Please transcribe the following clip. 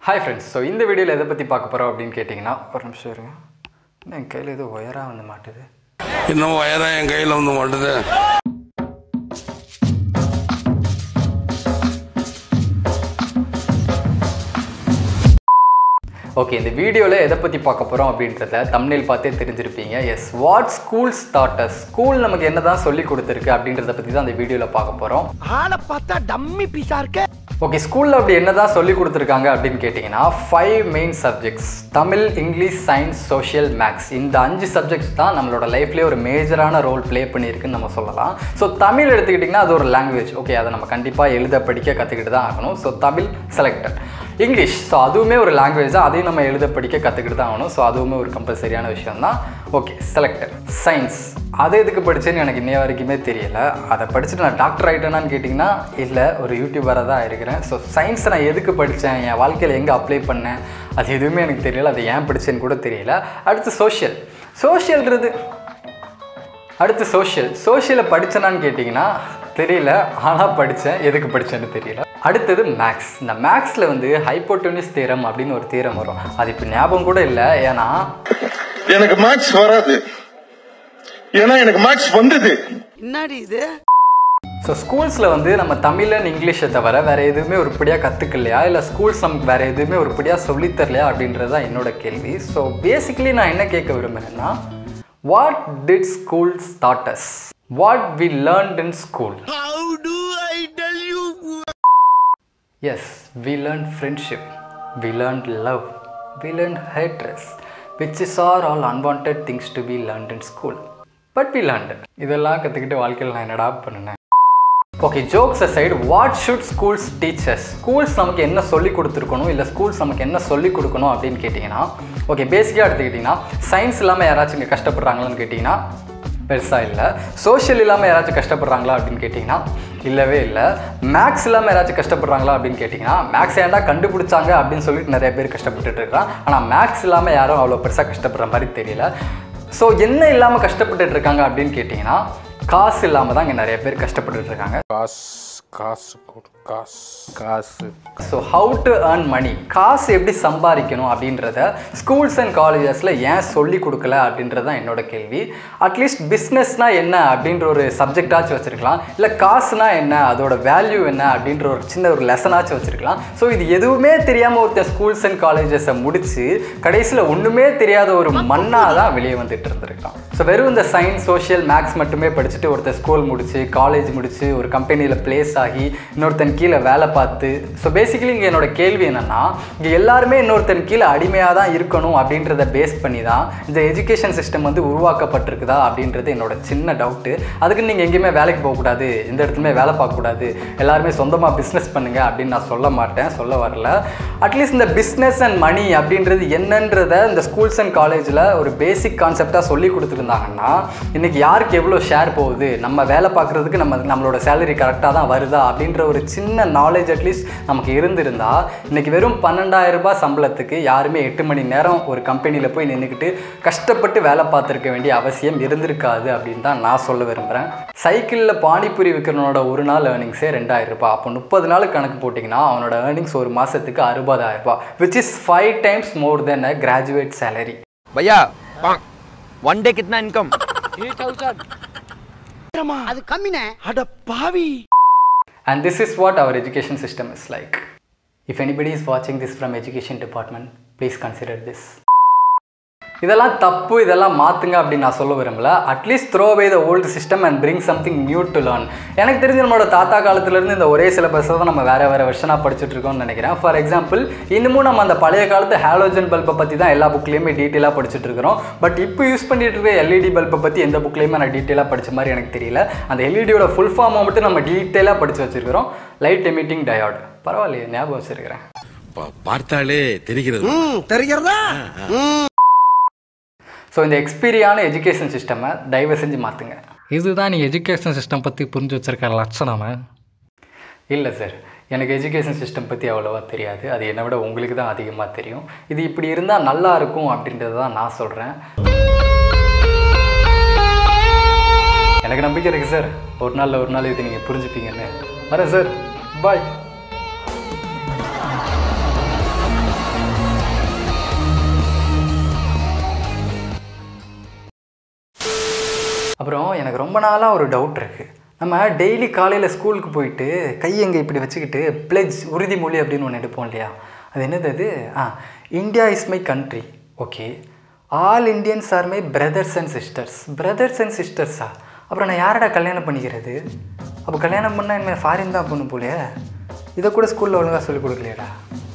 Hi friends so இந்த வீடியோவில் எதை பற்றி பார்க்க போகிறோம் அப்படின்னு கேட்டிங்கன்னா ஒரு நிமிஷம் இருங்க என்ன என் கையில் ஏதோ ஒயராக வந்து மாட்டுது இன்னும் வயதான் என் கையில் வந்து மாட்டுது ஓகே இந்த வீடியோவில் எதை பற்றி பார்க்க போகிறோம் அப்படின்றத தமிழில் பார்த்தே தெரிஞ்சிருப்பீங்க yes what school starters school நமக்கு என்ன தான் சொல்லி கொடுத்துருக்கு அப்படின்றத பற்றி தான் அந்த வீடியோவில் பார்க்க போகிறோம் ஆளை பார்த்தா டம்மி பீஸா இருக்க ஓகே ஸ்கூலில் அப்படி என்ன தான் சொல்லி கொடுத்துருக்காங்க அப்படின்னு கேட்டிங்கன்னா five main subjects Tamil English science social maths இந்த அஞ்சு சப்ஜெக்ட்ஸ் தான் நம்மளோட லைஃப்லேயே ஒரு மேஜரான ரோல் ப்ளே பண்ணியிருக்குன்னு நம்ம சொல்லலாம் ஸோ தமிழ் எடுத்துக்கிட்டிங்கன்னா அது ஒரு லாங்குவேஜ் ஓகே அதை நம்ம கண்டிப்பாக எழுத படிக்க கற்றுக்கிட்டு தான் ஆகணும் so Tamil selected English so அதுவுமே ஒரு லாங்குவேஜ் தான் அதையும் நம்ம எழுத படிக்க கற்றுக்கிட்டு தான் ஆகணும் ஸோ அதுவுமே ஒரு கம்பல்சரியான விஷயம் தான் ஓகே செலக்டட் சயின்ஸ் அதை எதுக்கு படித்தேன்னு எனக்கு இன்னைய வரைக்குமே தெரியல அதை படிச்சுட்டு நான் டாக்டர் ஆகிட்டேனான்னு கேட்டிங்கன்னா இல்லை ஒரு யூடியூபராக தான் இருக்கிறேன் ஸோ சயின்ஸை நான் எதுக்கு படித்தேன் என் வாழ்க்கையில் எங்கே அப்ளை பண்ணேன் அது எதுவுமே எனக்கு தெரியல அது ஏன் படித்தேன்னு கூட தெரியல அடுத்து சோஷியல் சோஷியல்ன்றது அடுத்து சோஷியல் சோஷியலை படித்தேனான்னு கேட்டிங்கன்னா தெரியல ஆனால் படித்தேன் எதுக்கு படித்தேன்னு தெரியல அடுத்தது மேக்ஸ் இந்த மேக்ஸில் வந்து ஹைப்போட்டோனிஸ் தீரம் அப்படின்னு ஒரு தீரம் வரும் அது இப்போ ஞாபகம் கூட இல்லை ஏன்னா எனக்கு மேக்ஸ் வராது ஏன்னா எனக்கு மேக்ஸ் வந்தது என்னடி இது ஸோ ஸ்கூல்ஸில் வந்து நம்ம தமிழ் அண்ட் இங்கிலீஷை தவிர வேறு எதுவுமே உருப்படியாக கற்றுக்கலையா இல்லை ஸ்கூல்ஸ் நமக்கு வேறு எதுவுமே உருப்படியாக சொல்லித்தரலையா அப்படின்றது தான் என்னோட கேள்வி ஸோ பேசிக்கலி நான் என்ன கேட்க விரும்புகிறேன்னா what did school starters what we learned in school yes we learn friendship we learn love we learn hatreds which is are all unwanted things to be learned in school but we learned இதெல்லாம் கற்றுக்கிட்டு வாழ்க்கையில் நான் என்னடா பண்ணினேன் okay jokes side what should schools teachers schools நமக்கு என்ன சொல்லி கொடுத்துருக்கணும் இல்லை ஸ்கூல்ஸ் நமக்கு என்ன சொல்லி கொடுக்கணும் அப்படின்னு கேட்டிங்கன்னா ஓகே பேசிக்காக எடுத்துக்கிட்டிங்கன்னா சயின்ஸ் இல்லாமல் யாராச்சும் இங்கே கஷ்டப்படுறாங்களான்னு கேட்டிங்கன்னா பெருசாக இல்லை சோஷியல் இல்லாமல் யாராச்சும் கஷ்டப்படுறாங்களா அப்படின்னு கேட்டிங்கன்னா இல்லவே இல்லை மேக்ஸ் இல்லாமல் யாராச்சும் கஷ்டப்படுறாங்களா அப்படின்னு கேட்டிங்கன்னா மேக்ஸ் ஏன்டா கண்டுபிடிச்சாங்க அப்படின்னு சொல்லிட்டு நிறைய பேர் கஷ்டப்பட்டுட்டு இருக்கான் ஆனால் மேக்ஸ் இல்லாமல் யாரும் அவ்வளோ பெருசாக கஷ்டப்படுற மாதிரி தெரியல ஸோ என்ன இல்லாமல் கஷ்டப்பட்டுட்டு இருக்காங்க அப்படின்னு கேட்டிங்கன்னா காசு இல்லாமல் தான் இங்கே நிறைய பேர் கஷ்டப்பட்டுட்டு இருக்காங்க காசு காசு கொடு காசு காசு so how to earn money காசு எப்படி சம்பாதிக்கணும் அப்படின்றத ஸ்கூல்ஸ் அண்ட் காலேஜஸில் ஏன் சொல்லி கொடுக்கல அப்படின்றது தான் என்னோட கேள்வி அட்லீஸ்ட் பிஸ்னஸ்னால் என்ன அப்படின்ற ஒரு சப்ஜெக்டாச்சும் வச்சுருக்கலாம் இல்லை காசுனா என்ன அதோட வேல்யூ என்ன அப்படின்ற ஒரு சின்ன ஒரு லெசனாச்சும் வச்சுருக்கலாம் ஸோ இது எதுவுமே தெரியாமல் ஒருத்தர் ஸ்கூல்ஸ் அண்ட் காலேஜஸை முடித்து கடைசியில் ஒன்றுமே தெரியாத ஒரு மண்ணாக தான் வெளியே வந்துட்டு இருந்திருக்கலாம் ஸோ வெறும் இந்த சயின்ஸ் சோஷியல் மேக்ஸ் மட்டுமே படிச்சுட்டு ஒருத்தர் ஸ்கூல் முடிச்சு காலேஜ் முடிச்சு ஒரு கம்பெனியில் பிளேஸ் ஆகி இன்னொருத்தன் கீழே வேலை பார்த்து ஸோ பேசிக்கலி இங்கே என்னோட கேள்வி என்னென்னா இங்கே எல்லாருமே இன்னொருத்தன் கீழே அடிமையாக தான் இருக்கணும் அப்படின்றத பேஸ் பண்ணி தான் இந்த எஜுகேஷன் சிஸ்டம் வந்து உருவாக்கப்பட்டிருக்குதா அப்படின்றது என்னோட சின்ன டவுட்டு அதுக்கு நீங்கள் எங்கேயுமே வேலைக்கு போகக்கூடாது எந்த இடத்துலையுமே வேலை பார்க்கக்கூடாது எல்லாருமே சொந்தமாக பிஸ்னஸ் பண்ணுங்க அப்படின்னு நான் சொல்ல மாட்டேன் சொல்ல வரல அட்லீஸ்ட் இந்த பிஸ்னஸ் அண்ட் மணி அப்படின்றது என்னன்றத இந்த ஸ்கூல்ஸ் அண்ட் காலேஜில் ஒரு பேசிக் கான்செப்டாக சொல்லி கொடுத்துருந்தாங்கன்னா இன்றைக்கி யாருக்கு எவ்வளோ ஷேர் போகுது நம்ம வேலை பார்க்குறதுக்கு நம்ம நம்மளோட சேலரி கரெக்டாக தான் வருதா அப்படின்ற ஒரு சின்ன நாலேஜ் அட்லீஸ்ட் நமக்கு இருந்திருந்தா இன்றைக்கி வெறும் பன்னெண்டாயிரம் ரூபாய் சம்பளத்துக்கு யாருமே எட்டு மணி நேரம் ஒரு கம்பெனியில் போய் நின்றுக்கிட்டு கஷ்டப்பட்டு வேலை பார்த்துருக்க வேண்டிய அவசியம் இருந்திருக்காது அப்படின்னு தான் நான் சொல்ல விரும்புகிறேன் சைக்கிளில் பானிபூரி விற்கிறவனோட ஒரு நாள் ஏர்னிங்ஸே ரெண்டாயிரம் ரூபாய் அப்போ முப்பது நாள் கணக்கு போட்டிங்கன்னா அவனோட ஏர்னிங்ஸ் ஒரு மாதத்துக்கு அறுபதாயிரம் ரூபாய் which is five times more then a graduate salary भैया वन डे कितना इनकम அது கம்மினே அட பாவி And this is what our education system is like. If anybody is watching this from education department, please consider this. இதெல்லாம் தப்பு இதெல்லாம் மாற்றுங்க அப்படின்னு நான் சொல்ல விரும்பல at least throw away the old system and bring something new to learn எனக்கு தெரிஞ்ச நம்மளோட தாத்தா காலத்துலேருந்து இந்த ஒரே சிலபஸை தான் நம்ம வேறு வேறு வருஷனாக படிச்சுட்டு இருக்கோம்னு நினைக்கிறேன் ஃபார் எக்ஸாம்பிள் இன்னமும் நம்ம அந்த பழைய காலத்து ஹாலோஜன் பல்பை பற்றி தான் எல்லா புக்லேயுமே டீட்டெயிலாக படிச்சுட்டு இருக்கிறோம் பட் இப்போ யூஸ் பண்ணிட்டு இருக்க எல்இடி பல்பை பற்றி எந்த புக்லேயுமே நான் டீட்டெயிலாக படித்த மாதிரி எனக்கு தெரியல அந்த எல்இடியோட ஃபுல் ஃபார்மை மட்டும் நம்ம டீட்டெயிலாக படித்து வச்சிருக்கிறோம் லைட் எமிட்டிங் டயோட் பரவாயில்லையே ஞாபகம் வச்சிருக்கிறேன் பார்த்தாலே தெரிகிறது ம் தெரிகிறதா ஸோ இந்த எக்ஸ்பீரியான எஜுகேஷன் சிஸ்டமை தயவு செஞ்சு மாற்றுங்க இதுதான் நீ எஜுகேஷன் சிஸ்டம் பற்றி புரிஞ்சு வச்சிருக்க லட்சணமா இல்லை சார் எனக்கு எஜுகேஷன் சிஸ்டம் பற்றி அவ்வளோவா தெரியாது அது என்னை விட உங்களுக்கு தான் அதிகமாக தெரியும் இது இப்படி இருந்தால் நல்லா இருக்கும் அப்படின்றது தான் நான் சொல்கிறேன் எனக்கு நம்பிக்கை இருக்குது சார் ஒரு நாளில் ஒரு நாள் இது நீங்கள் புரிஞ்சுப்பீங்கன்னு வரேன் சார் பாய் அப்புறம் எனக்கு ரொம்ப நாளாக ஒரு டவுட் இருக்குது நம்ம டெய்லி காலையில் ஸ்கூலுக்கு போயிட்டு கையெங்க இப்படி வச்சுக்கிட்டு பிளெஜ் உறுதிமொழி அப்படின்னு ஒன்று எடுப்போம் இல்லையா அது என்னது அது ah India is my country okay all Indians are my brothers and sisters brothers and சிஸ்டர்ஸா அப்புறம் நான் யாரடா கல்யாணம் பண்ணிக்கிறது அப்போ கல்யாணம் பண்ணால் இனிமேல் ஃபாரின் தான் போகணும் போலயே இதை கூட ஸ்கூலில் ஒழுங்காக சொல்லிக் கொடுக்கலையடா